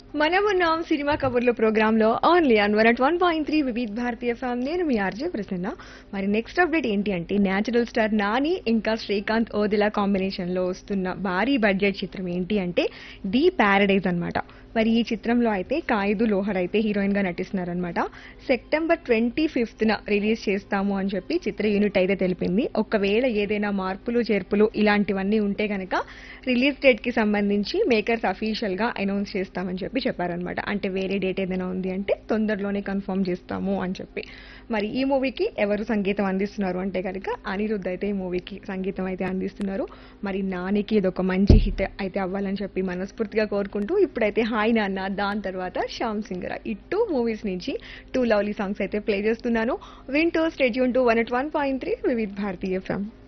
మనమున్నాం సినిమా కబుర్లు ప్రోగ్రామ్ లో only on one at one point three Vividh Bharatiya FM నేను మీ ఆర్జే ప్రసన్న మరి నెక్స్ట్ అప్డేట్ ఏంటి అంటే న్యాచురల్ స్టార్ నాని ఇంకా శ్రీకాంత్ ఓదిలా కాంబినేషన్ లో వస్తున్న భారీ బడ్జెట్ చిత్రం ఏంటి అంటే ది ప్యారడైజ్ అన్నమాట మరి ఈ చిత్రంలో అయితే కాయిదు లోహర్ అయితే హీరోయిన్ గా నటిస్తున్నారనమాట సెప్టెంబర్ ట్వంటీ ఫిఫ్త్ న రిలీజ్ చేస్తాము అని చెప్పి చిత్ర యూనిట్ అయితే తెలిపింది ఒకవేళ ఏదైనా మార్పులు చేర్పులు ఇలాంటివన్నీ ఉంటే గనక రిలీజ్ డేట్ కి సంబంధించి మేకర్స్ అఫీషియల్ గా అనౌన్స్ చేస్తామని చెప్పి చెప్పారనమాట అంటే వేరే డేట్ ఏదైనా ఉంది అంటే తొందరలోనే కన్ఫర్మ్ చేస్తాము అని చెప్పి మరి ఈ మూవీకి ఎవరు సంగీతం అందిస్తున్నారు అంటే కనుక అనిరుద్ధ్ అయితే ఈ మూవీకి సంగీతం అయితే అందిస్తున్నారు మరి నానికి ఇది ఒక మంచి హిట్ అయితే అవ్వాలని చెప్పి మనస్ఫూర్తిగా కోరుకుంటూ ఇప్పుడైతే హాయ్ నాన్న దాని తర్వాత శ్యామ్ సింగర్ ఈ టూ మూవీస్ నుంచి టూ లవ్లీ సాంగ్స్ అయితే ప్లే చేస్తున్నాను వింటూ stay tuned to one at one point three Vividh Bharatiya FM